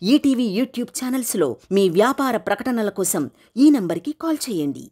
ETV YouTube ఛానల్స్లో మీ వ్యాపార ప్రకటనల కోసం ఈ నంబర్కి కాల్ చేయండి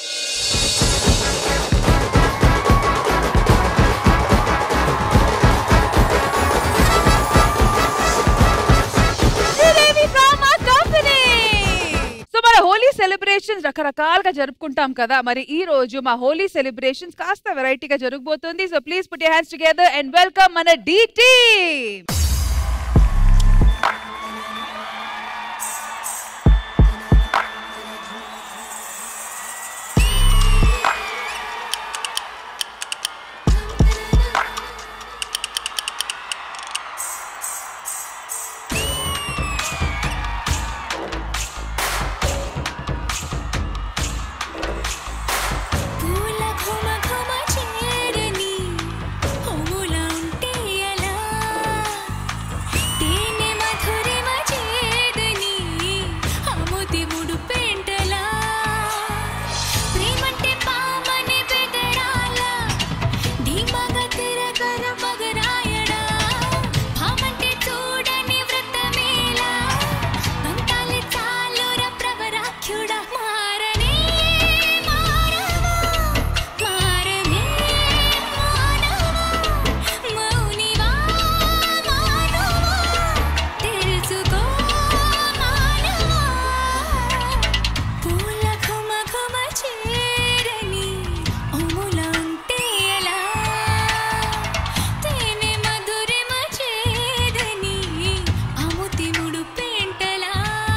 శ్రీదేవి డ్రామా కంపెనీ సో మన హోలీ సెలబ్రేషన్స్ రకరకాలుగా జరుపుకుంటాం కదా మరి ఈ రోజు మా హోలీ సెలబ్రేషన్స్ కాస్త వెరైటీగా జరగబోతుంది so please put hands together and welcome మన డి టీమ్ పూల ఘుమ ఘుమ చేరని పువ్వుల ఉంటే ఎలా తేనె మధురిమ చేదని అముది ముడు పెంటలా ప్రేమంటే పామని బెదరాల ధీమగ తిరగర మగరాయడా భామంటే చూడని వ్రతమేలా పంతాలి చాలుర ప్రవరాఖ్యుడా మారనే మారవా మారనే మానవా మౌనివా మానవా తెలుసుకో మానవా పూల ఘుమ ఘుమ చేరని అముల ఉంటే ఎలా తేనె మధురిమ చేదని అముతి ముడు పెంటలా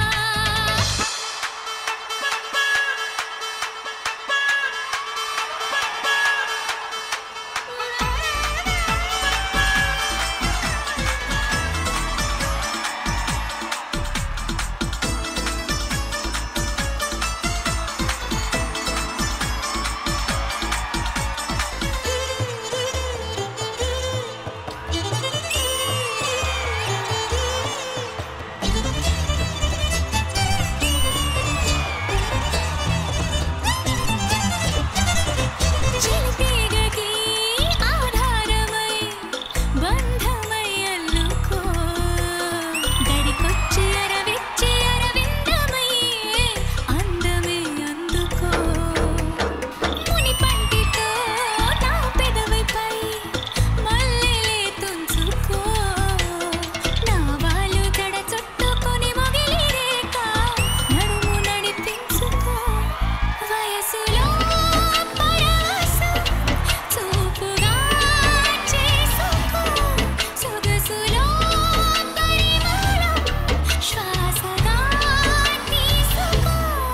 చిలిపిగకి ఆధారమై బంధమై అల్లుకో దరికొచ్చి అరవిచ్చి అరవిందమై అందమే అందుకో ముని పంటితో నా పెదవిపై మల్లెలే తుంచుకో నా వాళ్ళు జడ చుట్టుకొని మొగిలి రేఖ నడుము నడిపించుకో వయసులో పరవశం చూపుగా చేసుకో సొగసులో పరిమళం శ్వాసగా తీసుకో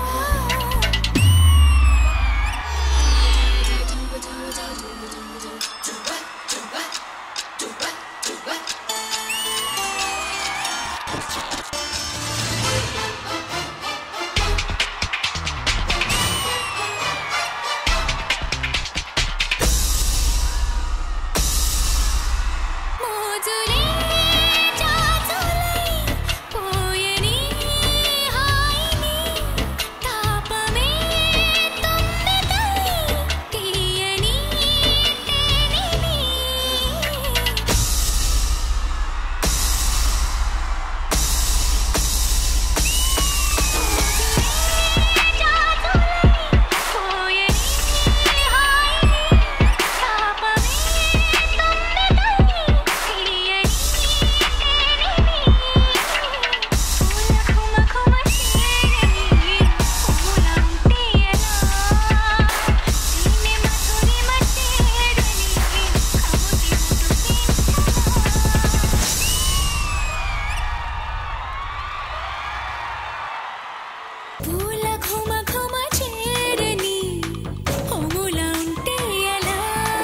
మోజులే జాజులై పోయని హాయిని తాపమే తొమ్మిదై తీయని తేనిని పూల ఘుమ ఘుమ చేరని హోముల ఉంటే ఎలా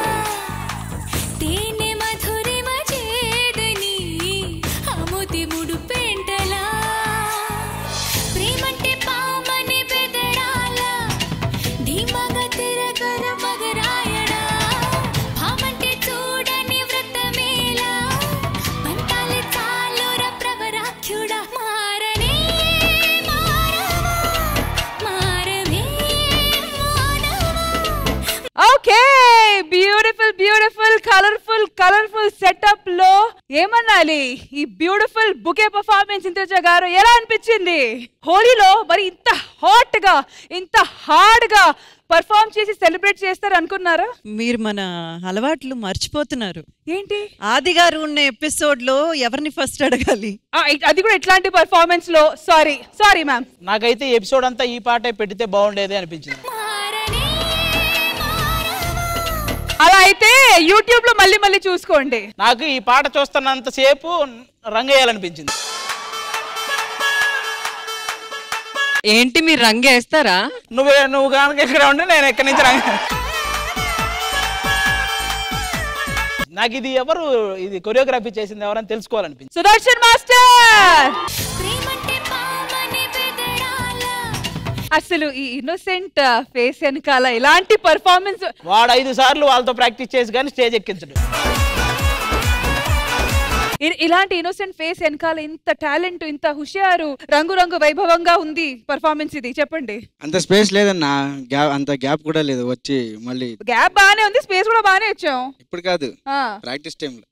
తేనె మధురిమ చేదని అముతి ముడు పెంటలా ప్రేమంటే పామని బెదరాల ధీమగ తిరగర మగరాయడా భామంటే చూడని వ్రతమేలా పంతాలి చాలుర ప్రవరాఖ్యుడా మారనే మారవా మారవే మానవా okay beautiful beautiful colourful beautiful colourful setup లో ఏమనాలి ఈ బ్యూటిఫుల్ బుకే పర్ఫార్మెన్స్ ఇంద్రజ గారు ఎలా అనిపించింది హోలీలో మరి ఇంత హాట్ గా ఇంత హార్డ్ గా పర్ఫార్మ్ చేసి సెలబ్రేట్ చేస్తారు అనుకున్నారా మీరు మన అలవాట్లు మర్చిపోతున్నారు ఏంటి ఆది గారు ఉన్న ఎపిసోడ్ లో ఎవరిని ఫస్ట్ అడగాలి ఆ, ఇ- అది కూడా ఇట్లాంటి పర్ఫార్మెన్స్ లో సారీ సారీ మ్యామ్ నాకైతే ఈ ఎపిసోడ్ అంతా ఈ పాటే పెడితే బాగుండేది అనిపించింది మారనే మారవా అలా అయితే యూట్యూబ్ లో మళ్ళీ మళ్ళీ చూసుకోండి నాకు ఈ పాట చూస్తున్నంత సేపు రంగేయాలనిపించింది ఏంటి మీరు రంగేస్తారా నువ్వే నువ్వు కనుక ఇక్కడ ఉండి నేను ఎక్కడి నుంచి రంగ నాకు ఇది ఎవరు ఇది కొరియోగ్రఫీ చేసింది ఎవరని తెలుసుకోవాలనిపించింది సుదర్శన్ మాస్టర్ ప్రేమంటే పామని బెదరాల అసలు ఈ ఇన్నోసెంట్ ఫేస్ వెనకాల ఇలాంటి పర్ఫార్మెన్స్ వాడు ఐదు సార్లు వాళ్ళతో ప్రాక్టీస్ చేసి కానీ స్టేజ్ ఎక్కించడు ఇలాంటి ఇన్నోసెంట్ ఫేస్ వెనకాల ఇంత టాలెంట్ ఇంత హుషారు రంగు రంగు వైభవంగా ఉంది పర్ఫార్మెన్స్ ఇది చెప్పండి అంత స్పేస్ లేదన్నా గ్యాప్ అంత గ్యాప్ కూడా లేదు వచ్చి మళ్ళీ గ్యాప్ బాగానే ఉంది స్పేస్ కూడా బాగానే వచ్చాం ఇప్పుడు కాదు ఆ. ప్రాక్టీస్ టైంలో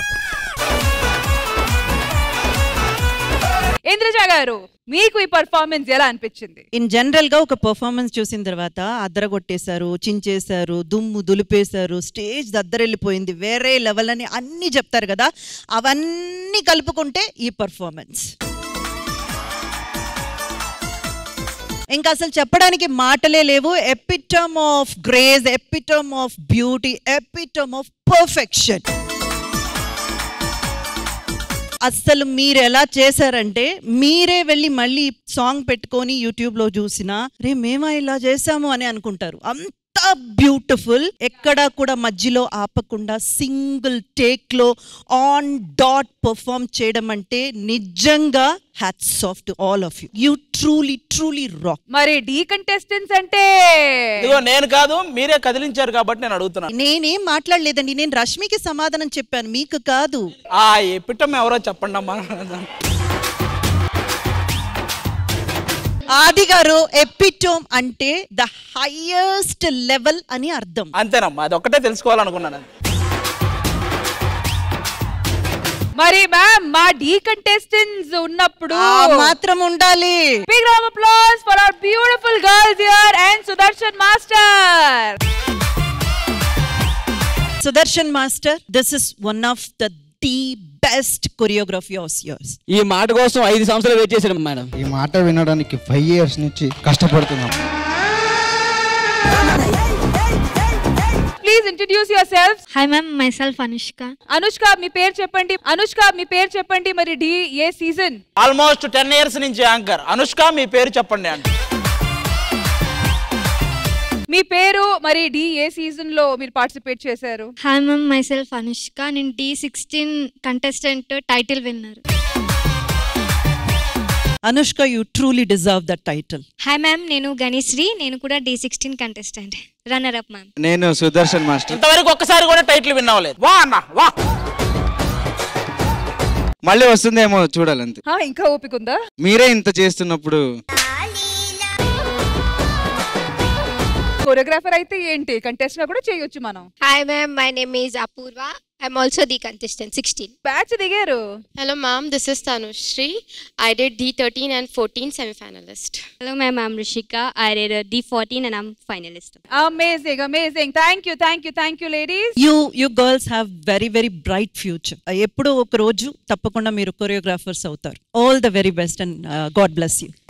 ఇంద్రజ గారు మీకు ఈ పర్ఫార్మెన్స్ ఎలా అనిపించింది ఇన్ జనరల్ గా ఒక పర్ఫార్మెన్స్ చూసిన తర్వాత అద్దరగొట్టేశారు చించేశారు దుమ్ము దులిపేశారు స్టేజ్ దద్దరెళ్ళిపోయింది వేరే లెవెల్ అని అన్ని చెప్తారు కదా అవన్నీ కలుపుకుంటే ఈ పర్ఫార్మెన్స్ ఇంకా అసలు చెప్పడానికి మాటలే లేవు epitome of grace epitome of beauty epitome of perfection అస్సలు మీరు ఎలా చేశారంటే మీరే వెళ్ళి మళ్ళీ సాంగ్ పెట్టుకొని యూట్యూబ్ లో చూసినా రే మేమా ఇలా చేసాము అని అనుకుంటారు అంత బ్యూటిఫుల్ ఎక్కడా కూడా మధ్యలో ఆపకుండా సింగిల్ టేక్ లో ఆన్ డాట్ పర్ఫామ్ చేయడం అంటే నిజంగా hats off to all of you you truly truly rock మరి డీ కంటెస్టెంట్స్ అంటే ఇదిగో నేను కాదు మీరే కదిలించారు కాబట్టి నేను అడుగుతున్నాను నేనేం మాట్లాడలేదండి నేను రష్మికి సమాధానం చెప్పాను మీకు కాదు ఆ ఎపిటమ్ ఎవరో చెప్పండి అమ్మా ఆది గారు ఎపిటోమ్ అంటే ద హైయెస్ట్ లెవెల్ అని అర్థం అంతేనమ్మా అది ఒక్కటే తెలుసుకోవాలనుకున్నాను మరి మ్యామ్ మా డీ కంటెస్టెంట్స్ ఉన్నప్పుడు ఆ మాత్రం ఉండాలి Big round of applause for our beautiful girls here and Sudarshan Master. Sudarshan master this is one of the the best choreography of yours ఈ మాట కోసం ఐదు సంవత్సరాలు వెయిట్ చేశాను మేడం ఈ మాట వినడానికి ఫైవ్ ఇయర్స్ నుంచి కష్టపడుతున్నాం Please introduce yourselves. Hi ma'am myself Anushka Anushka మీ పేరు చెప్పండి అనుష్క మీ పేరు చెప్పండి మరి డి ఏ సీజన్ ఆల్మోస్ట్ టెన్ ఇయర్స్ నుంచి యాంకర్ అనుష్క మీ పేరు చెప్పండి అంటే మీ పేరు మరి డి ఏ సీజన్ లో మీరు పార్టిసిపేట్ చేశారు hi ma'am myself Anushka నేను Dhee sixteen contestant title winner Anushka you truly deserve the title hi ma'am నేను గణేశ్రీ నేను కూడా Dhee sixteen contestant runner up ma'am నేను సుదర్శన్ మాస్టర్ ఇంతవరకు ఒక్కసారి కూడా టైటిల్ విన్నవలేదు వా అన్న వా మళ్ళీ వస్తుందేమో చూడాలి అంతే ఆ, ఇంకా ఓపిక ఉందా మీరే ఇంత చేస్తున్నప్పుడు కొరియోగ్రాఫర్ అయితే ఏంటి కంటెస్ట్ గా కూడా చేయొచ్చు మనం Hi ma'am, my name is Apurva. I'm also the contestant 16. Batch దిగారు Hello ma'am, this is Tanushri. I did D13 and 14 semi-finalist. Hello ma'am I'm Rishika I raid Dhee fourteen and I'm finalist amazing amazing thank you thank you thank you ladies you you girls have very very bright future ఎప్పుడో ఒక రోజు తప్పకుండా మీరు choreographers అవుతారు all the very best and God bless you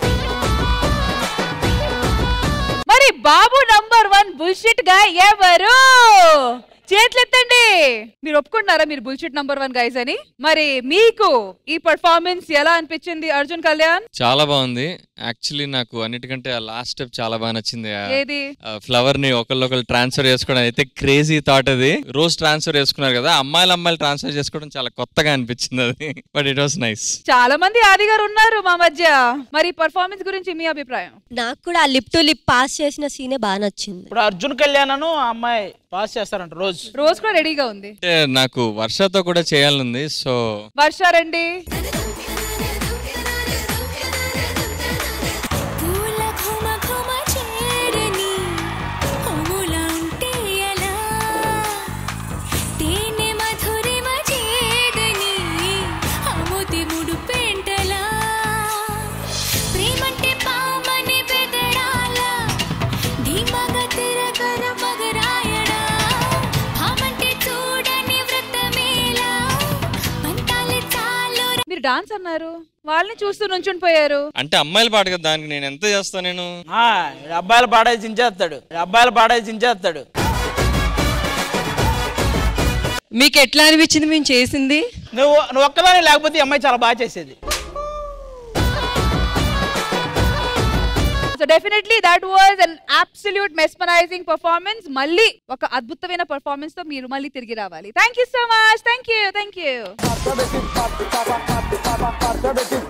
మరి బాబు number one bullshit గా ఎవరు చేతులెత్తండి మీరు ఒప్పుకుంటున్నారా మీరు బుల్షిట్ నంబర్ వన్ గైస్ అని మరి మీకు ఈ పర్ఫార్మెన్స్ ఎలా అనిపించింది అర్జున్ కళ్యాణ్ చాలా బాగుంది యాక్చువల్లీ నాకు అన్నిటికంటే ఆ లాస్ట్ స్టెప్ చాలా బాగా నచ్చింది ఏది ఫ్లవర్ ని ఒకళ్ళొకళ్ళు ట్రాన్స్ఫర్ చేసుకోవడం అయితే క్రేజీ థాట్ అది రోజు ట్రాన్స్ఫర్ చేసుకున్నారు కదా అమ్మాయిలు అమ్మాయిలు ట్రాన్స్ఫర్ చేసుకోవడం చాలా కొత్తగా అనిపించింది అది బట్ ఇట్ వాస్ నైస్ చాలా మంది ఆది గారు ఉన్నారు మా మధ్య మరి పర్ఫార్మెన్స్ గురించి మీ అభిప్రాయం నాకు కూడా ఆ లిప్ టు లిప్ పాస్ చేసిన సీనే బాగా నచ్చింది ఇప్పుడు అర్జున్ కళ్యాణ్ అను ఆ అమ్మాయి పాస్ చేస్తారంట రోజు రోజు కూడా రెడీగా ఉంది అంటే నాకు వర్షతో కూడా చేయాలనుంది సో వర్ష రండి పూల ఘుమ ఘుమ చేరని కొమ్ముల ఉంటే ఎలా తేనె మీరు డాన్స్ అన్నారు వాళ్ళని చూస్తూ నుంచుని పోయారు అంటే అమ్మాయిలు పాట కదా దానికి నేను ఎంత చేస్తా నేను ఆ, అబ్బాయిల పాడేసి చించేస్తాడు అబ్బాయిల పాడేసి చించేస్తాడు మీకు ఎట్లా అనిపించింది మేము చేసింది నువ్వు నువ్వు ఒక్కదాని లేకపోతే ఈ అమ్మాయి చాలా బాగా చేసేది so definitely that was an absolute mesmerising performance మళ్ళీ ఒక అద్భుతమైన పర్ఫార్మెన్స్ తో మీరు మళ్ళీ తిరిగి రావాలి thank you so much thank you thank you